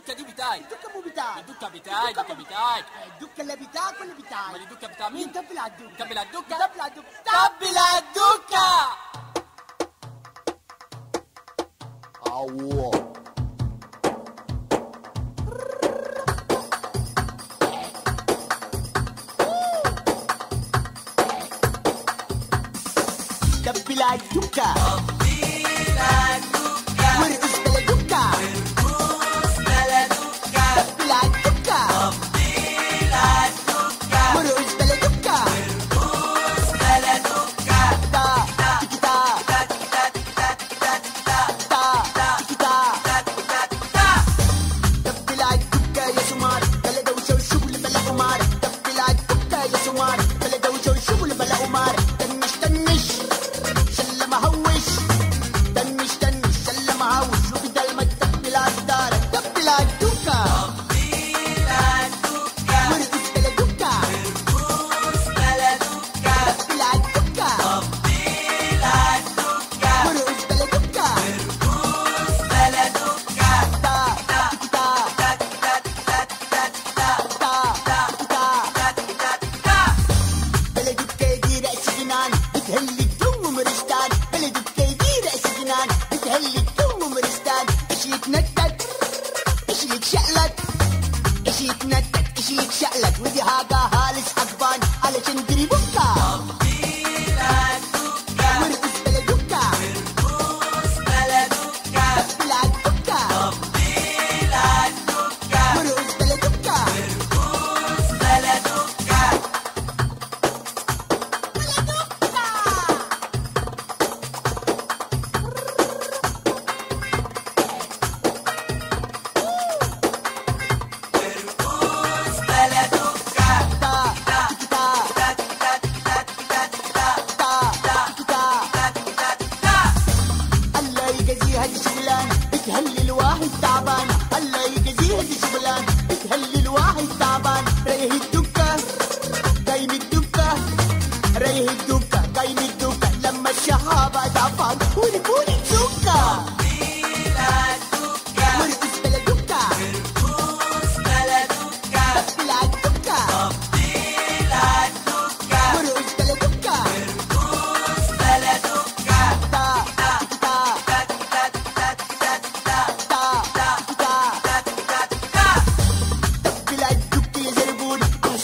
الدكه دي بتاعي الدكه مو بتاعك الدكه بتاعي الدكه بتاعي الدكه اللي بتاعك ولا بتاعي امال الدكه بتاع مين نتبل على الدكه نكمل على الدكه نتبل على الدكه تبل على الدكه عوار دبل على الدكه وارقص بلا دكه دبل على الدكه وارقص بلا دكه تا تيكي تا تا تيكي تا دبل على الدكه يا سمار بلا دوشه وشغل بلا قمار دبل على الدكه يا سمار بلا دوشه وشغل بلا قمار تنش تنش شل مهوش تنش تنش شل مهوش وبدل ما تدبل على الدار دبل على الدكه وارقص بلا دكه دبل على الدكه وارقص بلا دكه تا تيكي تا بلدك كيدي رأس جنان بتهلي الدم ومرستان بلدك كيدي رأس جنان بتهلي الدم ومرستان ايش يتنطط ايش يتشقلط ايش يتنطط ايش يتشقلط ودي حاجة هالس عقبان علشان دري بكا وارقص بلدكا دبل عالدكا وارقص بلدكا تا تيكي تا تا تيكي تا الله يجازيها دي شغلان بتهلي الواحد تعبان الله يجازيها دي شغلان بتهلي الواحد تعبان ريه الدكة قايم الدكة ريه الدكة قايم الدكة لما الشهابة تعبان ونقول سكة وارقص بلا دكة دبل على الدكة وارقص بلا دكة تا تيكي تا تا تيكي تا دبل على الدكة يا زربون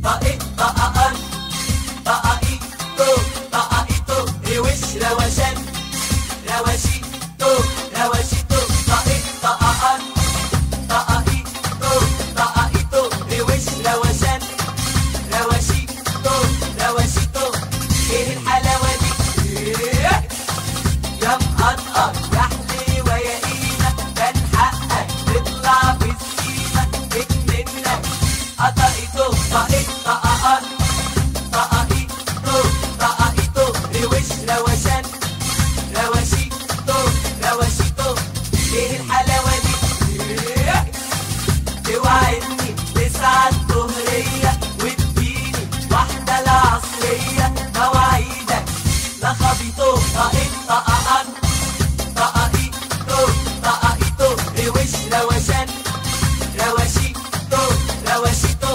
طقيق طققن طقاقيتو طقاقيتو روش روشان رواشيتو رواشيتو طقيق طققن طقاقيتو طقاقيتو روش روشان رواشيتو رواشيتو ايه الحلاوة دي إيه؟ يا مقطقط يا حليوة يا قيمة كان حقك تطلع في السيمة منك قطقيتو طقيت طققن طقاقيتو طقاقيتو روش روشان رواشيتو رواشيتو ايه الحلاوة دي إيه؟ توعدني تسعة الظهرية وتديني واحدة العصرية مواعيدك لا خبيطو طقيت طققن طقاقيتو طقاقيتو روش روشان رواشيتو رواشيتو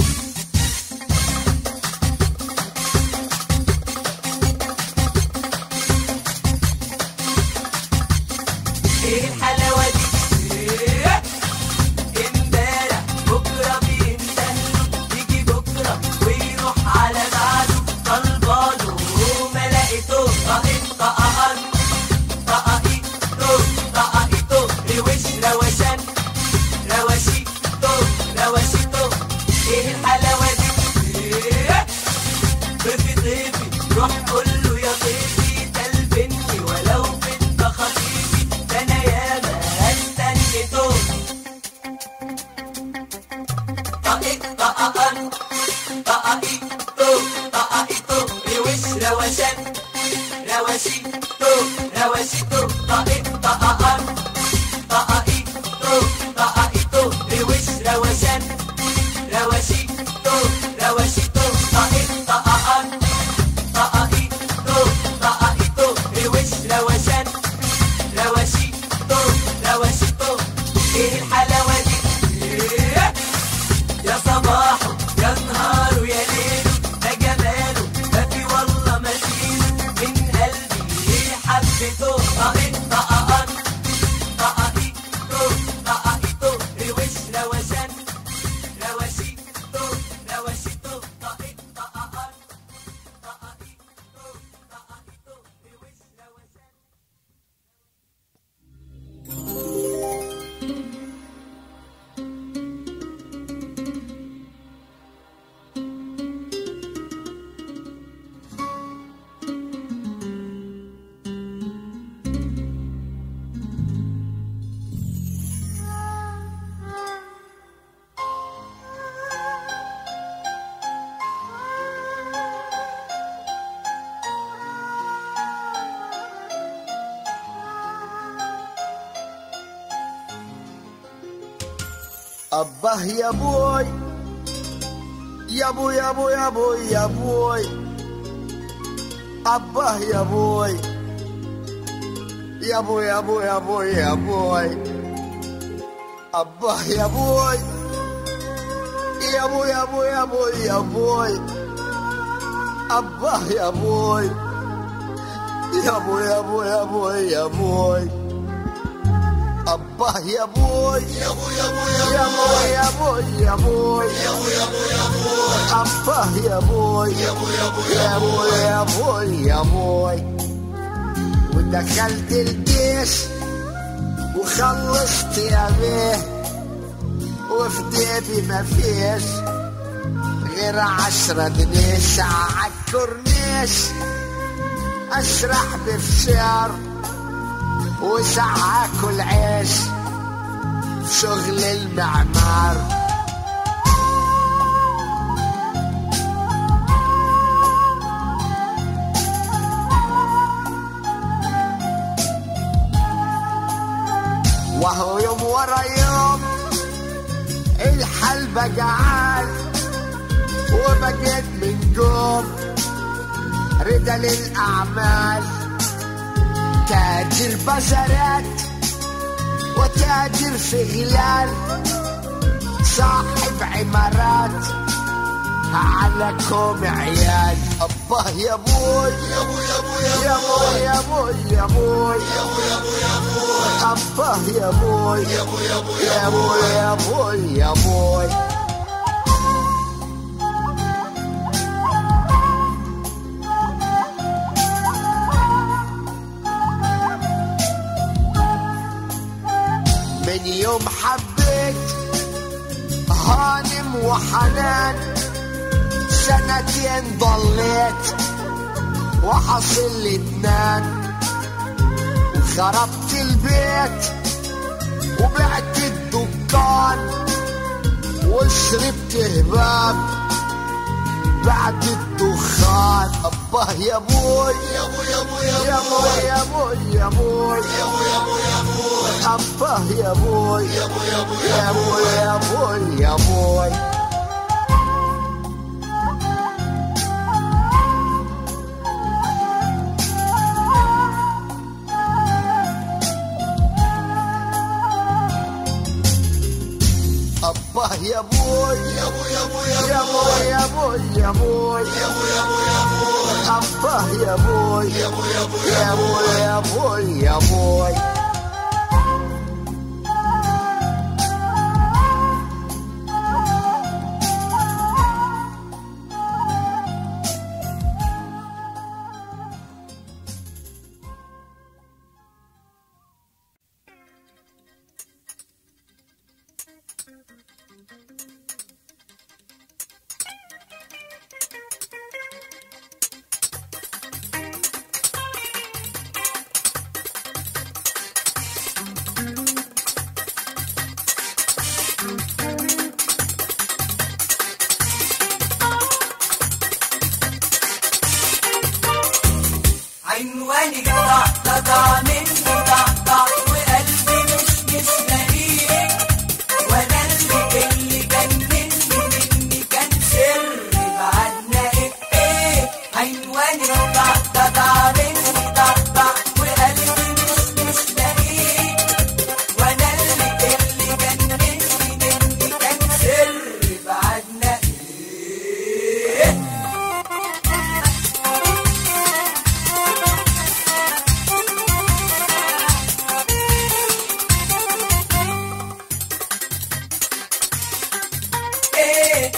ايه الحلاوة دي إيه؟ امبارح بكرة بيندهله يجي بكرة ويروح على بعده طلباله وما لقيته طقيت طققن طقاقيتو طقاقيتو روش روشان رواشيتو رواشيتو ايه الحلاوة دي إيه؟ ضيفي ضيفي روح قول له يا ضيفي تلبني ولو بنت خطيبي ده انا ياما استنيته طقيق طققن طقاقيتو طقاقيتو روش روشان رواشيتو رواشيتو طقيق طققن طقاقيتو طقاقيتو روش روشان رواشيتو رواشيتو طقيق طققن طقاقيتو طقاقيتو روش روشان رواشيتو رواشيتو ايه الحلاوة دي إيه؟ يا صباحه يا نهاره يا ليله ده جماله ما في والله مثيله من قلبي حبيته طقيت طققن طقاقيتو طقاقيتو روش روشان رواشيتو رواشيتو طقيت طققن طقاقيتو طقاقيتو روش روشان أباه يا بوي يا بوي يا بوي يا بوي يا بوي أباه يا بوي يا بوي يا بوي يا بوي يا بوي أباه يا بوي يا بوي يا بوي يا بوي يا بوي أباه يا بوي يا بوي يا بوي يا بوي يا بوي أباه يا بوي يا بوي يا بوي يا بوي يا بوي يا بوي يا بوي يا بوي أباه يا بوي يا بوي يا بوي يا بوي يا بوي ودخلت الجيش وخلصت يا بيه وفي جيبي ما فيش غير عشرة جنيه عالكورنيش أسرح بفشار وساعة اكل عيش في شغل المعمار وهو يوم ورا يوم الحال بجعان وبجيت من جوم رضا للأعمال تاجر بازارات وتاجر في غلال صاحب عمارات على كوم عيال الله يا بوي يا بوي يا بوي يا بوي يا بوي يا بوي الله يا بوي يا بوي يا بوي يا بوي يا بوي يوم حبيت هانم وحنان سنتين ضليت وحصل لي اتنان وخربت البيت وبعت الدكان وشربت هباب بعد الدخان الله يا ابوي يا ابوي يا ابوي يا ابوي يا ابوي يا ابوي يا ابوي يا ابوي الله يا ابوي يا ابوي يا ابوي يا ابوي يا ابوي الله يا ابوي يا ابوي يا ابوي يا ابوي يا ابوي يا ابوي يا ابوي يا ابوي يا ابوي الله يا ابوي يا ابوي يا ابوي يا ابوي يا ابوي يا ابوي عنوانك ضع ضع مني ضع ضع وقلبي مش مش لاقيك وانا اللي اللي جنني مني كان سر بعدنا ايه ايه عنوانك ضع ضع ضع مني ضع ضع وقلبي مش مش لاقيك وانا اللي اللي جنني مني كان سر بعدنا ايه ايه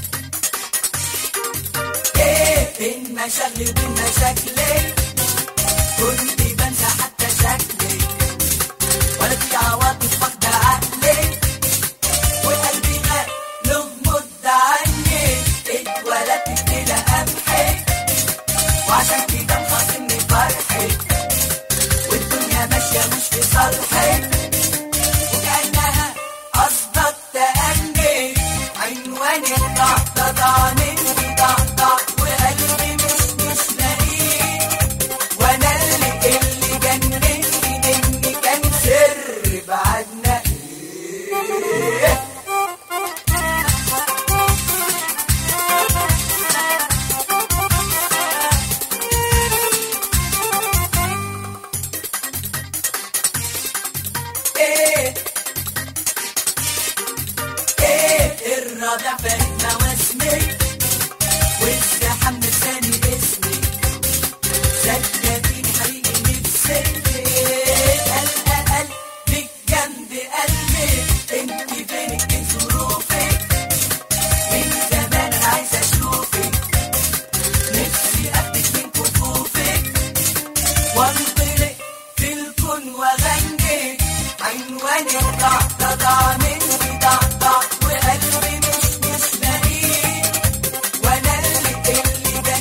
ايه بين مشاغلي وبين مشاكلي كنت بنسى حتى شكلي ولا في عواطف واخدة عقلي وقلبي غلب مد عني اتولدت كده قمحي وعشان كده مخاصمني فرحي والدنيا ماشية مش في صالحي وكأنها قصدك تأني عنواني ضع ضع مني ضع ضع وقلبي مش مش لاقيه وانا اللي اللي جنني مني كان سر بعدنا ايه ايه ايه الرابع فارق مواسمي والزحام لساني اسمي صدقيني حقيقي نفسي قلق قلبك جنب قلبي انت فينك من ظروفك من زمان انا عايز اشوفك نفسي اخدك من كفوفك وانطلق في الكون واغني عنواني ضع ضع مني ضع ضع وقلبي مش مش لاقيه وانا اللي اللي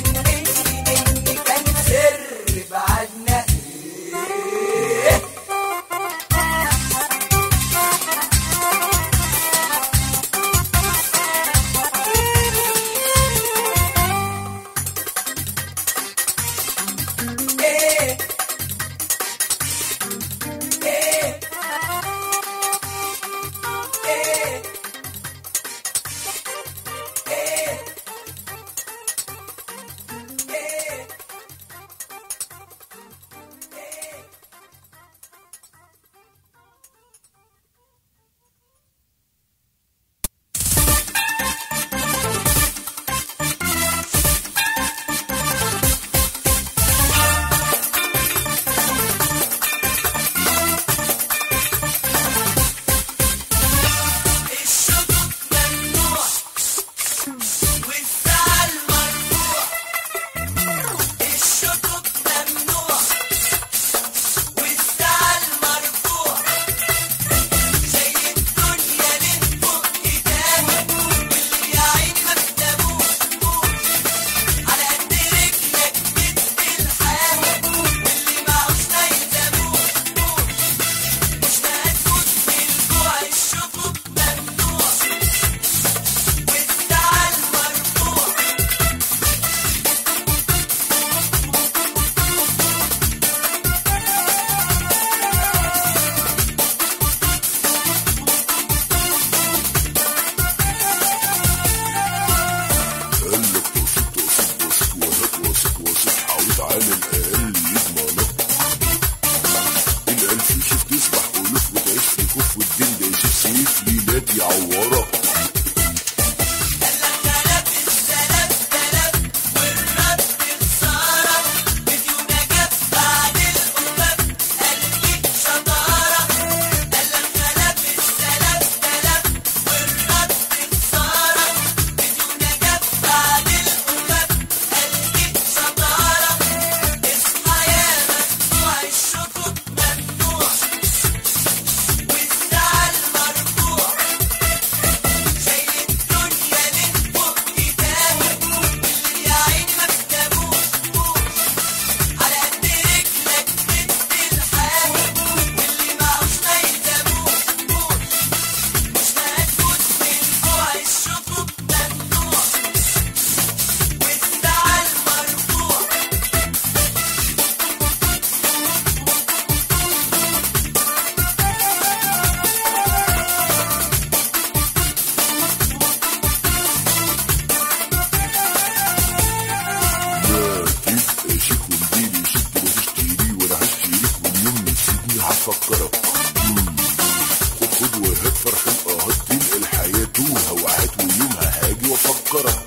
عليها وعد ويومها هاجي وافكرك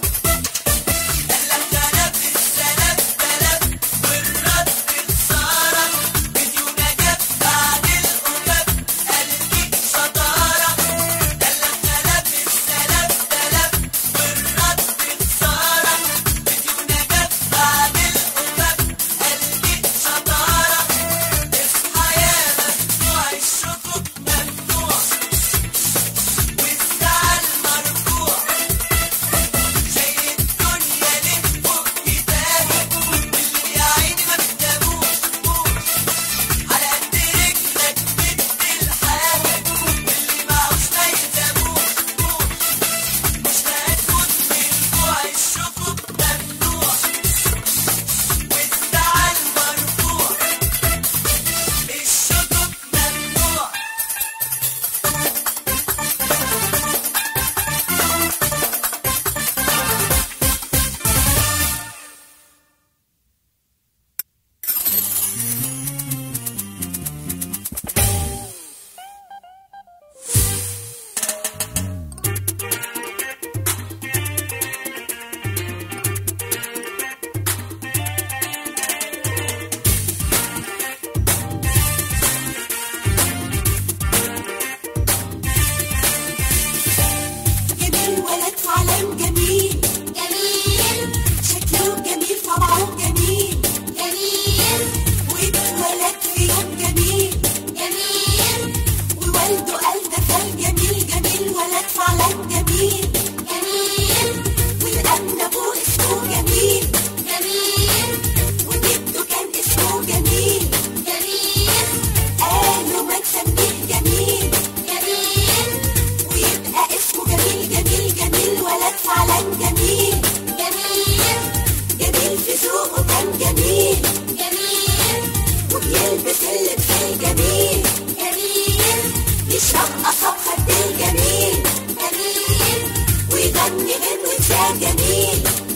جميل ولد في عالم جميل جميل شكله جميل طبعه جميل جميل واتولد في يوم جميل جميل ووالده قال ده كان جميل جميل ولد في عالم جميل جميل والأمن أبوه اسمه جميل جميل وجده كان اسمه جميل جميل قالوا ما نسميه جميل جميل ويبقى اسمه جميل جميل جميل ولد فعلا جميل جميل جميل في ذوقه كان جميل جميل وبيلبس اللبس الجميل جميل يشرب قصب خد الجميل جميل ويغني غنوة يا جميل